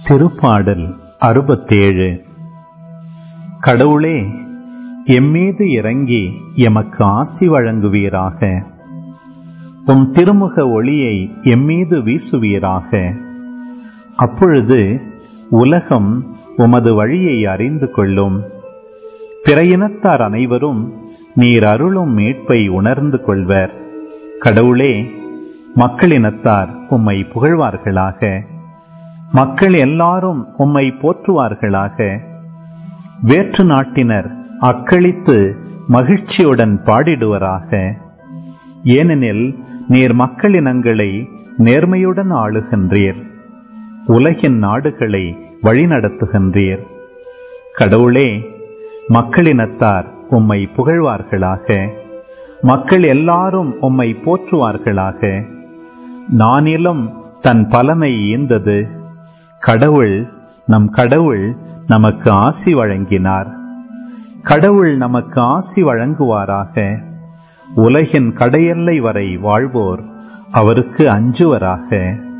திருப்பாடல் அறுபத்தேழு கடவுளே எம்மீது இறங்கி எமக்கு ஆசி வழங்குவீராக உம் திருமுக ஒளியை எம்மீது வீசுவீராக அப்பொழுது உலகம் உமது வழியை அறிந்து கொள்ளும் பிற இனத்தார் அனைவரும் நீர் அருளும் மீட்பை உணர்ந்து கொள்வர் கடவுளே மக்களினத்தார் உம்மை புகழ்வார்களாக மக்கள் எல்லாரும் உம்மை போற்றுவார்களாக வேற்று நாட்டினர் அக்களித்து மகிழ்ச்சியுடன் பாடிடுவராக ஏனெனில் நீர் மக்களினங்களை நேர்மையுடன் ஆளுகின்றீர் உலகின் நாடுகளை வழிநடத்துகின்றீர் கடவுளே மக்களினத்தார் உம்மை புகழ்வார்களாக மக்கள் எல்லாரும் உம்மை போற்றுவார்களாக நானிலம் தன் பலனை ஈந்தது கடவுள் நம் கடவுள் நமக்கு ஆசி வழங்கினார் கடவுள் நமக்கு ஆசி வழங்குவாராக உலகின் கடையெல்லை வரை வாழ்வோர் அவருக்கு அஞ்சுவராக